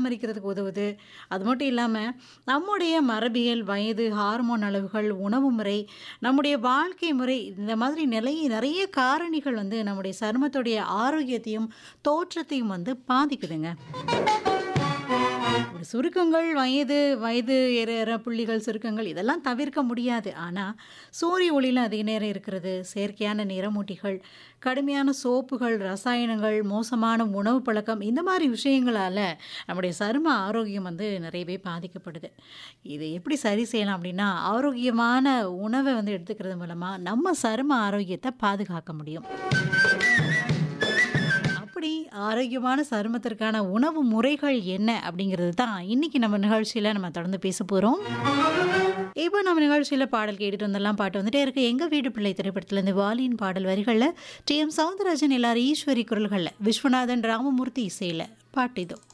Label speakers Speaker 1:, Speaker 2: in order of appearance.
Speaker 1: பராமரிக்கிறதுக்கு உதவுது. அது மட்டும் இல்லாம, நம்முடைய மரபியல், வயது, ஹார்மோன் அளவுகள், உணவு முறை, நம்முடைய வாழ்க்கை முறை இந்த மாதிரி நிலை நெறைய காரணிகள் வந்து நம்முடைய சருமத்துடைய ஆரோக்கியத்தையும், தோற்றத்தையும் வந்து பாதிக்குதுங்க. ஒரு சுருக்கங்கள், வயது வயது ஏற ஏற புள்ளிகள், சுருக்கங்கள் இதெல்லாம் தவிர்க்க முடியாது. ஆனா, சூரிய ஒளியில அதிக நேரம் இருக்கிறது, செயற்கையான நிறமூட்டிகள், கடுமையான சோப்புகள், ரசாயனங்கள், மோசமான உணவு பழக்கம் இந்த மாரி விஷயங்களால நம்முடைய சரும ஆரோக்கியம் வந்து நிறையவே பாதிக்கப்படுது. இதை எப்படி சரி செய்யலாம் அப்படின்னா, ஆரோக்கியமான உணவ வந்து எடுத்துக்கிறது மூலமா நம்ம சரும ஆரோக்கியத்த பாதுகாக்க முடியும். அப்படி ஆரோக்கியமான சருமத்திற்கான உணவு முறைகள் என்ன அப்படிங்கிறது தான் இன்னைக்கு நம்ம நிகழ்ச்சியில நம்ம தொடர்ந்து பேச போறோம். இப்போ நம்ம நிகழ்ச்சியில பாடல் கேட்டுட்டு வந்துடலாம். பாட்டு வந்துட்டே இருக்கு. எங்க வீட்டு பிள்ளை திரைப்படத்திலேருந்து வாலியின் பாடல் வரிகள்ல T. M. Soundararajan, L. R. Eswari குரல்கள்ல, விஸ்வநாதன் ராமமூர்த்தி இசையில பாட்டு இதோ.